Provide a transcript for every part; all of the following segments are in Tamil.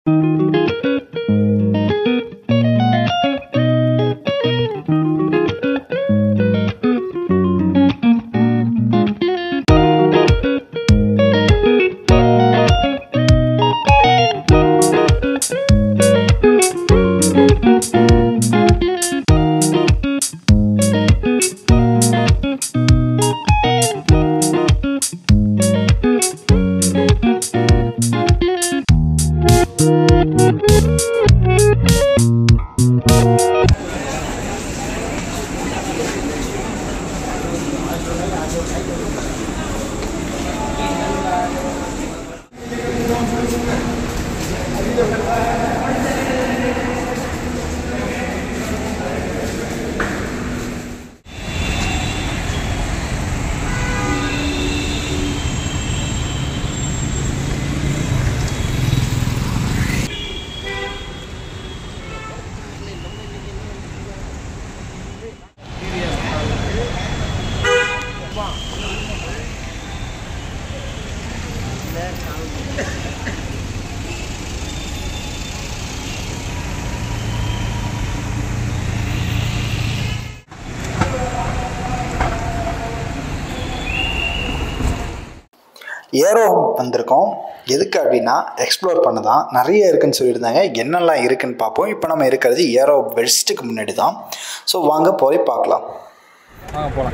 ஏரோ வந்திருக்கோம் எதுக்கு அப்படின்னா எக்ஸ்ப்ளோர் பண்ண தான் நிறைய இருக்குன்னு சொல்லியிருந்தாங்க என்னெல்லாம் இருக்குன்னு பார்ப்போம் இப்போ நம்ம இருக்கிறது ஏரோ வெஸ்ட்டுக்கு முன்னாடி தான் ஸோ வாங்க போய் பார்க்கலாம் வாங்க போகலாம்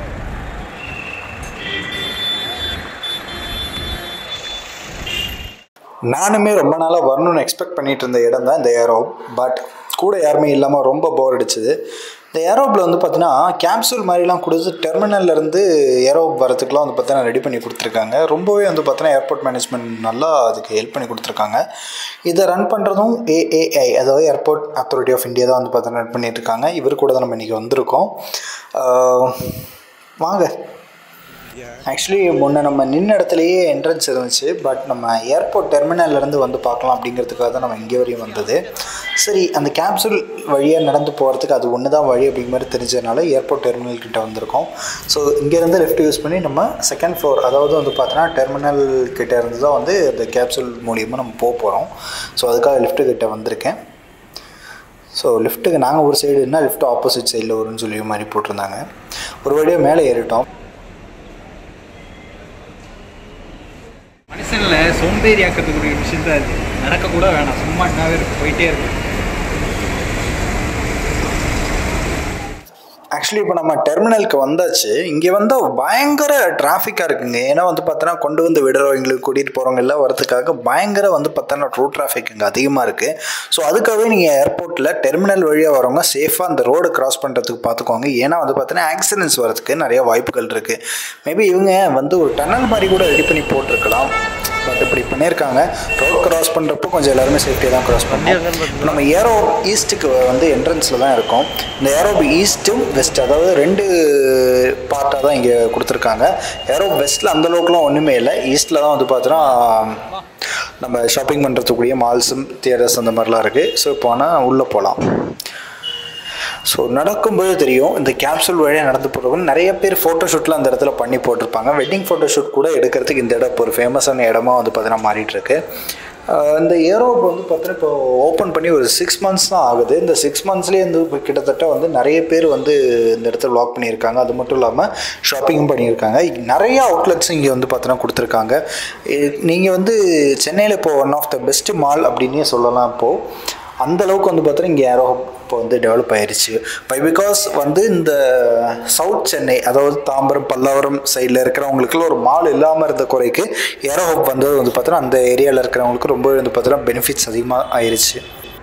நானுமே ரொம்ப நாளாக வரணும்னு எக்ஸ்பெக்ட் பண்ணிட்டு இருந்த இடம் தான் இந்த ஏரோ பட் கூட யாருமே இல்லாமல் ரொம்ப போர் அடிச்சுது இந்த ஏரோப்பில் வந்து பார்த்தீங்கன்னா கேப்சூல் மாதிரிலாம் கொடுத்து டெர்மினல்ல இருந்து ஏரோப் வரதுக்குலாம் வந்து பார்த்தீங்கன்னா ரெடி பண்ணி கொடுத்துருக்காங்க ரொம்பவே வந்து பார்த்தீங்கன்னா ஏர்போர்ட் மேனேஜ்மெண்ட் நல்லா அதுக்கு ஹெல்ப் பண்ணி கொடுத்துருக்காங்க இதை ரன் பண்ணுறதும் ஏஏஐ அதாவது ஏர்போர்ட் அத்தாரிட்டி ஆஃப் இந்தியா தான் வந்து பார்த்தீங்கன்னா ரன் பண்ணிட்டு இருக்காங்க இவர் கூட தான் நம்ம இன்றைக்கி வந்திருக்கோம் ஆஹ் வாங்க ஆக்சுவலி முன்ன நம்ம நின்ன இடத்துலையே என்ட்ரன்ஸ் இருந்துச்சு பட் நம்ம ஏர்போர்ட் டெர்மினல்லேருந்து வந்து பார்க்கலாம் அப்படிங்கிறதுக்காக தான் நம்ம இங்கே வரையும் வந்தது சரி அந்த கேப்சூல் வழியாக நடந்து போகிறதுக்கு அது ஒன்று தான் வழி அப்படிங்கிற மாதிரி தெரிஞ்சதுனால ஏர்போர்ட் டெர்மினல் கிட்ட வந்திருக்கோம் ஸோ இங்கேருந்து லெஃப்ட் யூஸ் பண்ணி நம்ம செகண்ட் ஃப்ளோர் அதாவது வந்து பார்த்தோன்னா டெர்மினல் கிட்ட இருந்து தான் வந்து இந்த கேப்சூல் மூலியமாக நம்ம போக போகிறோம் ஸோ அதுக்காக லிஃப்ட்டு கிட்ட வந்திருக்கேன் ஸோ லிஃப்ட்டுக்கு நாங்கள் ஒரு சைடு இருந்தால் லிஃப்ட் ஆப்போசிட் சைடில் வரும்னு சொல்லி மாதிரி போட்டிருந்தாங்க ஒரு வழியாக மேலே ஏறிட்டோம் மனுஷனில் சோம்பேறி ஆக்கிறதுக்குரிய விஷயம் தான் அது நடக்கக்கூட வேணாம் சும்மா என்னாவே இருக்கு போயிட்டே இருக்கு ஆக்சுவலி இப்போ நம்ம டெர்மினலுக்கு வந்தாச்சு இங்கே வந்தால் பயங்கர டிராஃபிக்காக இருக்குங்க ஏன்னா வந்து பார்த்தோன்னா கொண்டு வந்து விடுறவங்களுக்கு கூட்டிகிட்டு போகிறவங்க எல்லாம் வரதுக்காக பயங்கர வந்து பார்த்தோன்னா ரோட் டிராஃபிக் இங்கே அதிகமாக இருக்குது ஸோ அதுக்காகவே நீங்கள் ஏர்போர்ட்டில் டெர்மினல் வழியாக வரவங்க சேஃபாக அந்த ரோடு கிராஸ் பண்ணுறதுக்கு பார்த்துக்கோங்க ஏன்னா வந்து பார்த்தோன்னா ஆக்சிடென்ட்ஸ் வரதுக்கு நிறைய வாய்ப்புகள் இருக்குது மேபி இவங்க வந்து ஒரு டனல் மாதிரி கூட ரெடி பண்ணி போட்டிருக்கலாம் பட் இப்படி பண்ணியிருக்காங்க ரோட் கிராஸ் பண்ணுறப்போ கொஞ்சம் எல்லாருமே சேஃப்டியாக தான் கிராஸ் பண்ணோம் இப்போ நம்ம ஏரோ ஈஸ்ட்டுக்கு வந்து என்ட்ரன்ஸில் தான் இருக்கோம் இந்த ஏரோ ஈஸ்ட்டும் வெஸ்ட் அதாவது ரெண்டு பார்ட்டாக தான் இங்கே கொடுத்துருக்காங்க ஏரோ வெஸ்ட்டில் அந்த அளவுக்குலாம் ஒன்றுமே இல்லை ஈஸ்ட்டில் தான் வந்து பார்த்தோன்னா நம்ம ஷாப்பிங் பண்ணுறதுக்குரிய மால்ஸும் தியேட்டர்ஸ் அந்த மாதிரிலாம் இருக்குது ஸோ இப்போ ஆனால் உள்ளே போகலாம் ஸோ நடக்கும்போது தெரியும் இந்த கேப்சூல் வழியாக நடந்து போகிறவங்க நிறைய பேர் ஃபோட்டோஷூட்லாம் அந்த இடத்துல பண்ணி போட்டிருப்பாங்க வெட்டிங் ஃபோட்டோஷூட் கூட எடுக்கிறதுக்கு இந்த இடம் இப்போ ஒரு ஃபேமஸான இடமா வந்து பார்த்தீங்கன்னா மாறிட்டு இருக்கு ஆஹ் இந்த ஏரோப் வந்து பார்த்தீங்கன்னா இப்போ ஓப்பன் பண்ணி ஒரு சிக்ஸ் மந்த்ஸ் தான் ஆகுது இந்த சிக்ஸ் மந்த்ஸ்லேயே வந்து இப்போ கிட்டத்தட்ட வந்து நிறைய பேர் வந்து இந்த இடத்துல வ்ளாக் பண்ணியிருக்காங்க அது மட்டும் இல்லாமல் ஷாப்பிங்கும் பண்ணியிருக்காங்க நிறைய அவுட்லெட்ஸ் இங்கே வந்து பார்த்தீங்கன்னா கொடுத்துருக்காங்க நீங்கள் வந்து சென்னையில் இப்போ one of the best mall அப்படின்னே சொல்லலாம் இப்போது அந்த அளவுக்கு வந்து பார்த்தீங்கன்னா இங்கே ஏரோ இப்போ வந்து டெவலப் ஆயிருச்சு பை பிகாஸ் வந்து இந்த சவுத் சென்னை அதாவது தாம்பரம் பல்லாவரம் சைடில் இருக்கிறவங்களுக்குலாம் ஒரு மால் இல்லாமல் இருந்த குறைக்கு ஏரோ ஹப் வந்தது வந்து பார்த்தோன்னா அந்த ஏரியாவில் இருக்கிறவங்களுக்கு ரொம்ப வந்து பார்த்தோன்னா பெனிஃபிட்ஸ் அதிகமாக ஆயிருச்சு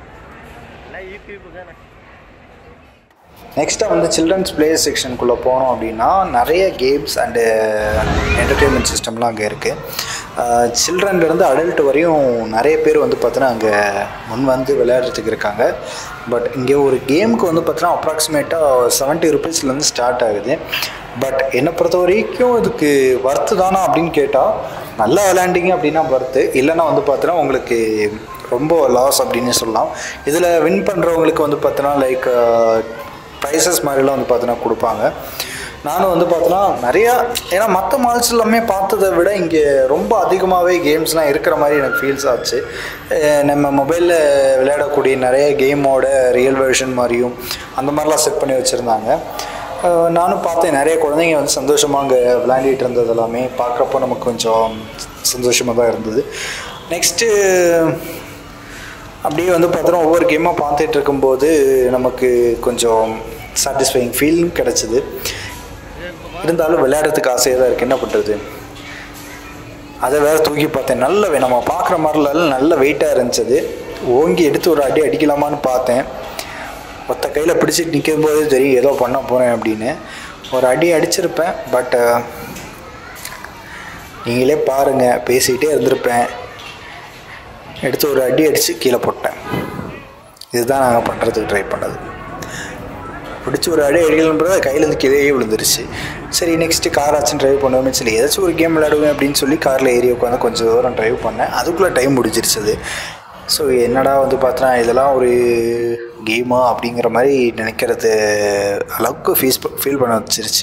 நெக்ஸ்ட்டாக வந்து சில்ட்ரன்ஸ் பிளே செக்ஷனுக்குள்ளே போனோம் அப்படின்னா நிறைய கேம்ஸ் அண்டு என்டர்டெயின்மெண்ட் சிஸ்டம்லாம் அங்கே இருக்குது சில்ட்ரன்லேருந்து அடல்ட் வரையும் நிறைய பேர் வந்து பார்த்தோன்னா அங்கே முன் வந்து விளையாடுறதுக்கு இருக்காங்க பட் இங்கே ஒரு கேமுக்கு வந்து பார்த்தோன்னா அப்ராக்சிமேட்டாக செவன்ட்டி ருபீஸ்லேருந்து ஸ்டார்ட் ஆகுது பட் என்னை பொறுத்த வரைக்கும் இதுக்கு ஒர்த்து தானா அப்படின்னு கேட்டால் நல்லா விளையாண்டிங்க அப்படின்னா ஒர்த்து இல்லைன்னா வந்து பார்த்தோன்னா உங்களுக்கு ரொம்ப லாஸ் அப்படின்னு சொல்லலாம் இதில் வின் பண்ணுறவங்களுக்கு வந்து பார்த்தோன்னா லைக் ப்ரைஸஸ் மாதிரிலாம் வந்து பார்த்தோன்னா கொடுப்பாங்க நானும் வந்து பார்த்தோன்னா நிறையா ஏன்னா மற்ற மால்ஸ் எல்லாமே பார்த்ததை விட இங்கே ரொம்ப அதிகமாகவே கேம்ஸ்லாம் இருக்கிற மாதிரி எனக்கு ஃபீல்ஸ் ஆச்சு அஹ் நம்ம மொபைலில் விளையாடக்கூடிய நிறைய கேமோட ரியல் வெர்ஷன் மாதிரியும் அந்த மாதிரிலாம் செட் பண்ணி வச்சுருந்தாங்க அஹ் நானும் பார்த்தேன் நிறைய குழந்தைங்க வந்து சந்தோஷமாக அங்கே விளையாடிட்டு இருந்தது எல்லாமே பார்க்குறப்போ நமக்கு கொஞ்சம் சந்தோஷமாக தான் இருந்தது நெக்ஸ்ட்டு அப்படியே வந்து பார்த்தோன்னா ஒவ்வொரு கேமாக பார்த்துட்டு இருக்கும்போது நமக்கு கொஞ்சம் சாட்டிஸ்ஃபைங் ஃபீலிங் கிடச்சிது இருந்தாலும் விளையாடுறதுக்கு ஆசையாக தான் இருக்குது என்ன பண்ணுறது அதை வேற தூக்கி பார்த்தேன் நல்ல வே- நம்ம பார்க்குற மாதிரிலாம் நல்ல வெயிட்டாக இருந்துச்சு ஓங்கி எடுத்து ஒரு அடி அடிக்கலாமான்னு பார்த்தேன் ஒத்த கையில் பிடிச்சிட்டு நிற்கும் போதே தெரியும் ஏதோ பண்ண போகிறேன் அப்படின்னு ஒரு அடி அடிச்சிருப்பேன் பட் நீங்களே பாருங்கள் பேசிக்கிட்டே இருந்திருப்பேன் எடுத்து ஒரு அடி அடித்து கீழே போட்டேன் இதுதான் நாங்கள் பண்ணுறதுக்கு ட்ரை பண்ணது பிடிச்சி ஒரு அடி அடிக்கலன்றது கையிலேருந்து கீழே விழுந்துருச்சு சரி நெக்ஸ்ட்டு கார் ஆச்சும் ட்ரைவ் பண்ணுவோமே சரி ஏதாச்சும் ஒரு கேம் விளையாடுவேன் அப்படின்னு சொல்லி காரில் ஏறி உட்காந்து கொஞ்சம் தூரம் ட்ரைவ் பண்ணேன் அதுக்குள்ளே டைம் முடிஞ்சிருச்சு அது ஸோ என்னடா வந்து பார்த்தோன்னா இதெல்லாம் ஒரு கேமா அப்படிங்கிற மாதிரி நினைக்கிறது அளவுக்கு ஃபீஸ் ஃபீல் பண்ண வச்சிருச்சு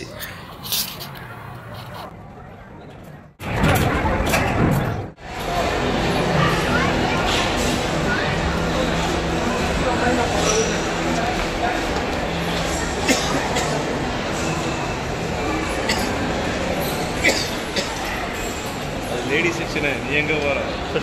அது லேடி செக்ஷனு நீ எங்கே போகிற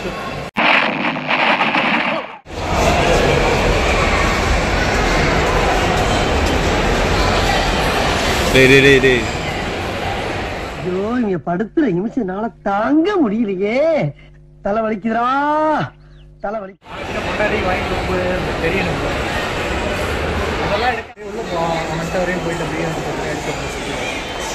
டேய் டேய் டேய் டேய் ஐயோ இங்க படுத்துற நிமிஷம்னால தாங்க முடியலையே தலை வலிக்குதுடா தலை வலி முன்னாடி வாங்கிட்டு போய் தெரியணும் அதெல்லாம் எடுத்து உள்ள போவோம் அவன்கிட்ட வரையும் போயிட்டு அப்படியே வந்து எடுத்து போய்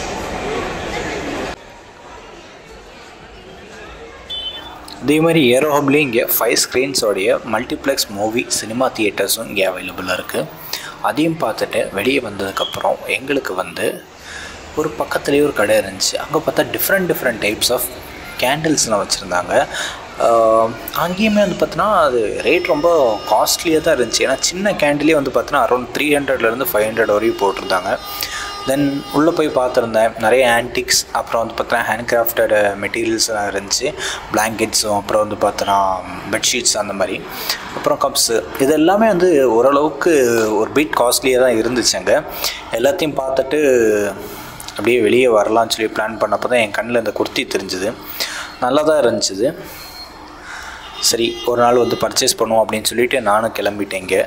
அதே மாதிரி ஏரோ ஹப்லேயும் இங்கே ஃபைவ் ஸ்க்ரீன்ஸோடைய மல்டிப்ளெக்ஸ் மூவி சினிமா தியேட்டர்ஸும் இங்கே அவைலபிளாக இருக்குது அதையும் பார்த்துட்டு வெளியே வந்ததுக்கப்புறம் எங்களுக்கு வந்து ஒரு பக்கத்துலேயே ஒரு கடை இருந்துச்சு அங்கே பார்த்தா டிஃப்ரெண்ட் டிஃப்ரெண்ட் டைப்ஸ் ஆஃப் கேண்டில்ஸ்லாம் வச்சுருந்தாங்க அங்கேயுமே வந்து பார்த்தோன்னா அது ரேட் ரொம்ப காஸ்ட்லியாக தான் இருந்துச்சு ஏன்னா சின்ன கேண்டிலே வந்து பார்த்தோன்னா அரௌண்ட் த்ரீ ஹண்ட்ரட்லேருந்து ஃபைவ் ஹண்ட்ரட் வரையும் போட்டிருந்தாங்க தென் உள்ளே போய் பார்த்துருந்தேன் நிறைய ஆன்டிக்ஸ் அப்புறம் வந்து பார்த்தோன்னா ஹேண்ட் கிராஃப்டட் மெட்டீரியல்ஸ்லாம் இருந்துச்சு பிளாங்கெட்ஸும் அப்புறம் வந்து பார்த்தோன்னா பெட்ஷீட்ஸ் அந்த மாதிரி அப்புறம் கப்ஸு இது எல்லாமே வந்து ஓரளவுக்கு ஒரு பீட் காஸ்ட்லியாக தான் இருந்துச்சு அங்கே எல்லாத்தையும் பார்த்துட்டு அப்படியே வெளியே வரலாம்னு சொல்லி பிளான் பண்ணப்போ தான் என் கண்ணில் இந்த குர்த்தி தெரிஞ்சுது நல்லா தான் இருந்துச்சு சரி ஒரு நாள் வந்து பர்ச்சேஸ் பண்ணுவோம் அப்படின்னு சொல்லிட்டு நானும் கிளம்பிட்டேன் இங்கே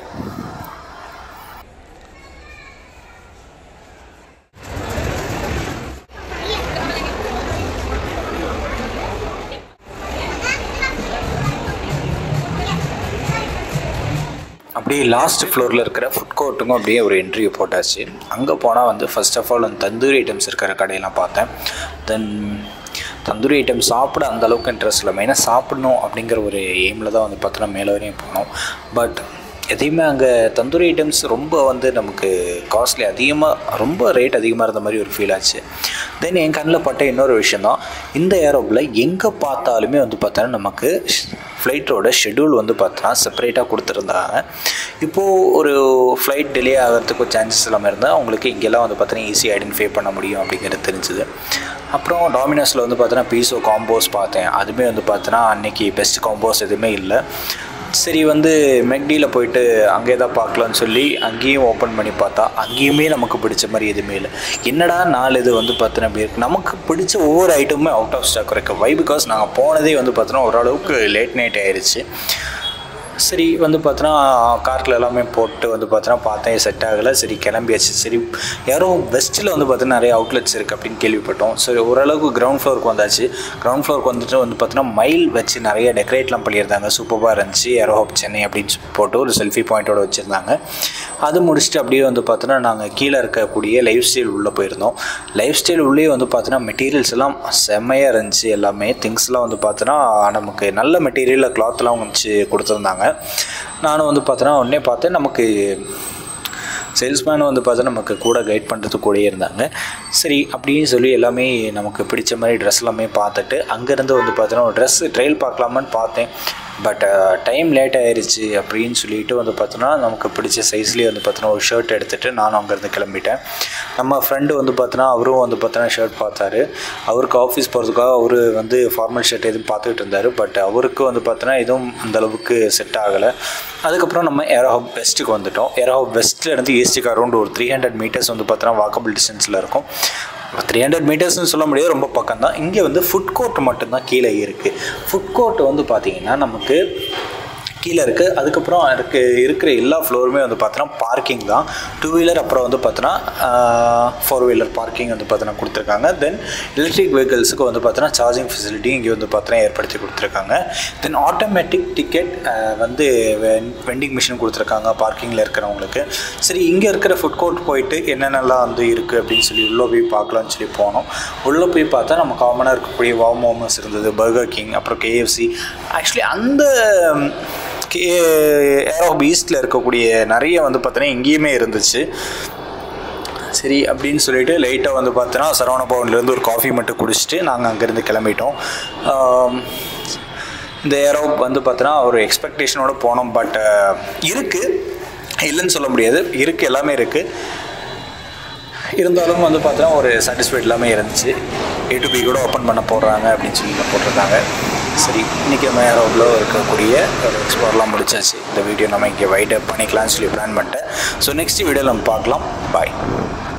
அப்படியே லாஸ்ட் ஃப்ளோரில் இருக்கிற ஃபுட் கோர்ட்டுக்கும் அப்படியே ஒரு என்ட்ரியை போட்டாச்சு அங்கே போனால் வந்து ஃபர்ஸ்ட் ஆஃப் ஆல் அந்த தந்தூரி ஐட்டம்ஸ் இருக்கிற கடையெல்லாம் பார்த்தேன் தென் தந்தூரி ஐட்டம் சாப்பிட அந்த அளவுக்கு இன்ட்ரெஸ்ட் இல்லை மெயினாக சாப்பிடணும் அப்படிங்கிற ஒரு எய்மில் தான் வந்து பார்த்தோன்னா மேலே வரையும் போனோம் பட் எதையுமே அங்கே தந்தூரி ஐட்டம்ஸ் ரொம்ப வந்து நமக்கு காஸ்ட்லி அதிகமாக ரொம்ப ரேட் அதிகமாக இருந்த மாதிரி ஒரு ஃபீல் ஆச்சு தென் என் கண்ணில் பட்ட இன்னொரு விஷயம் தான் இந்த ஏரோப்பில் எங்கே பார்த்தாலுமே வந்து பார்த்தோன்னா நமக்கு ஃப்ளைட்டோட ஷெட்யூல் வந்து பார்த்தோன்னா செப்பரேட்டாக கொடுத்துருந்தாங்க இப்போது ஒரு ஃப்ளைட் டிலே ஆகிறதுக்கு சான்சஸ் இல்லாமல் இருந்தால் உங்களுக்கு இங்கெல்லாம் வந்து பார்த்தோன்னா ஈஸியாக ஐடென்டிஃபை பண்ண முடியும் அப்படிங்கிறது தெரிஞ்சுது அப்புறம் டாமினோஸில் வந்து பார்த்தோன்னா பீஸோ காம்போஸ் பார்த்தேன் அதுவுமே வந்து பார்த்தோன்னா அன்னைக்கு பெஸ்ட் காம்போஸ் எதுவுமே இல்லை சரி வந்து மெக்டியில் போயிட்டு அங்கே தான் பார்க்கலான்னு சொல்லி அங்கேயும் ஓப்பன் பண்ணி பார்த்தா அங்கேயுமே நமக்கு பிடிச்ச மாதிரி எதுவுமே இல்லை என்னடா நாலு இது வந்து பார்த்தோன்னா அப்படி இருக்கு நமக்கு பிடிச்ச ஒவ்வொரு ஐட்டமுமே அவுட் ஆஃப் ஸ்டாக் இருக்கு வை பிகாஸ் நாங்கள் போனதே வந்து பார்த்தோன்னா ஓரளவுக்கு லேட் நைட் ஆயிடுச்சு சரி வந்து பார்த்தோன்னா கார்ட்டில் எல்லாமே போட்டு வந்து பார்த்தோன்னா பார்த்தேன் செட் ஆகலை சரி கிளம்பியாச்சு சரி யாரோ வெஸ்ட்டில் வந்து பார்த்தோன்னா நிறைய அவுட்லெட்ஸ் இருக்குது அப்படின்னு கேள்விப்பட்டோம் சரி ஓரளவுக்கு கிரவுண்ட் ஃப்ளோருக்கு வந்தாச்சு கிரவுண்ட் ஃப்ளோருக்கு வந்துட்டு வந்து பார்த்தோன்னா மைல் வச்சு நிறைய டெக்கரேட்லாம் பண்ணியிருந்தாங்க சூப்பராக இருந்துச்சு ஏரோ ஹப் சென்னை அப்படின்னு சொல்லி போட்டு ஒரு செல்ஃபி பாயிண்ட்டோட வச்சுருந்தாங்க அது முடிச்சுட்டு அப்படியே வந்து பார்த்தோன்னா நாங்கள் கீழே இருக்கக்கூடிய லைஃப் ஸ்டைல் உள்ளே போயிருந்தோம் லைஃப் ஸ்டைல் உள்ளே வந்து பார்த்தோன்னா மெட்டீரியல்ஸ் எல்லாம் செம்மையாக இருந்துச்சு எல்லாமே திங்ஸ்லாம் வந்து பார்த்தோன்னா நமக்கு நல்ல மெட்டீரியலில் கிளாத்லாம் வச்சு கொடுத்துருந்தாங்க நானும் வந்து பார்த்தோன்னா உடனே பார்த்தேன் நமக்கு சேல்ஸ்மேன் வந்து பார்த்தா நமக்கு கூட கைட் பண்ணுறதுக்கு கூடயே இருந்தாங்க சரி அப்படின்னு சொல்லி எல்லாமே நமக்கு பிடிச்ச மாதிரி ட்ரெஸ் எல்லாமே பார்த்துட்டு அங்கேருந்து வந்து பார்த்தோன்னா ஒரு ட்ரெஸ் ட்ரையல் பார்க்கலாமான்னு பார்த்தேன் பட் டைம் லேட் ஆயிருச்சு அப்படின்னு சொல்லிட்டு வந்து பார்த்தோன்னா நமக்கு பிடிச்ச சைஸ்லேயே வந்து பார்த்தோன்னா ஒரு ஷர்ட் எடுத்துகிட்டு நானும் அங்கேருந்து கிளம்பிட்டேன் நம்ம ஃப்ரெண்டு வந்து பார்த்தோன்னா அவரும் வந்து பார்த்தோன்னா ஷர்ட் பார்த்தாரு அவருக்கு ஆஃபீஸ் போகிறதுக்காக அவர் வந்து ஃபார்மல் ஷர்ட் எதுவும் பார்த்துக்கிட்டு இருந்தார் பட் அவருக்கு வந்து பார்த்தோன்னா எதுவும் அந்த அளவுக்கு செட் ஆகலை அதுக்கப்புறம் நம்ம ஏரோஹப் வெஸ்ட்டுக்கு வந்துட்டோம் ஏரோஹப் வெஸ்ட்லேருந்து ஈஸ்ட்டுக்கு அரௌண்ட் ஒரு த்ரீ ஹண்ட்ரட் மீட்டர்ஸ் வந்து பார்த்தோன்னா வாக்கபிள் டிஸ்டன்ஸில் இருக்கும் த்ரீ ஹண்ட்ரட் மீட்டர்ஸ்னு சொல்ல முடியாது ரொம்ப பக்கம் தான் இங்கே வந்து ஃபுட் கோர்ட் மட்டும்தான் கீழே இருக்குது ஃபுட் கோர்ட் வந்து பார்த்திங்கன்னா நமக்கு கீழே இருக்குது அதுக்கப்புறம் இருக்கு இருக்கிற எல்லா ஃப்ளோருமே வந்து பார்த்தோன்னா பார்க்கிங் தான் டூ வீலர் அப்புறம் வந்து பார்த்தோன்னா ஃபோர் வீலர் பார்க்கிங் வந்து பார்த்தோன்னா கொடுத்துருக்காங்க தென் எலக்ட்ரிக் வெஹிக்கிள்ஸுக்கு வந்து பார்த்தோன்னா சார்ஜிங் ஃபெசிலிட்டி இங்கே வந்து பார்த்தோன்னா ஏற்படுத்தி கொடுத்துருக்காங்க தென் ஆட்டோமேட்டிக் டிக்கெட் வந்து வெண்டிங் மிஷின் கொடுத்துருக்காங்க பார்க்கிங்கில் இருக்கிறவங்களுக்கு சரி இங்கே இருக்கிற ஃபுட் கோர்ட் போயிட்டு என்னென்னலாம் வந்து இருக்குது அப்படின்னு சொல்லி உள்ளே போய் பார்க்கலாம்னு சொல்லி போனோம் உள்ளே போய் பார்த்தா நம்ம காமனாக இருக்கக்கூடிய வாவ் மோமோஸ் இருந்தது பர்கர் கிங் அப்புறம் கேஎஃப்சி ஆக்சுவலி அந்த கே ஏரோப் ஈஸ்டில் இருக்கக்கூடிய நிறைய வந்து பார்த்தோன்னா இங்கேயுமே இருந்துச்சு சரி அப்படின்னு சொல்லிட்டு லைட்டாக வந்து பார்த்தோன்னா சரவண பவன்லேருந்து ஒரு காஃபி மட்டும் குடிச்சிட்டு நாங்கள் அங்கேருந்து கிளம்பிட்டோம் ஆம், இந்த ஏரோப் வந்து பார்த்தோன்னா ஒரு எக்ஸ்பெக்டேஷனோட போனோம் பட் இருக்குது இல்லைன்னு சொல்ல முடியாது இருக்குது எல்லாமே இருக்குது இருந்தாலும் வந்து பார்த்தோன்னா ஒரு சாட்டிஸ்ஃபைட் எல்லாமே இருந்துச்சு ஏ டு பி கூட ஓப்பன் பண்ண போடுறாங்க அப்படின்னு சொல்லி போட்டிருக்காங்க சரி இன்றைக்கி நம்ம ஏரோவில் இருக்கக்கூடிய ஒரு எக்ஸ்ப்ளோர்லாம் முடிச்சாச்சு இந்த வீடியோ நம்ம இங்கே வைட் அப் பண்ணிக்கலாம்னு சொல்லி பிளான் பண்ணிட்டேன் ஸோ நெக்ஸ்ட் வீடியோ நம்ம பார்க்கலாம் பாய்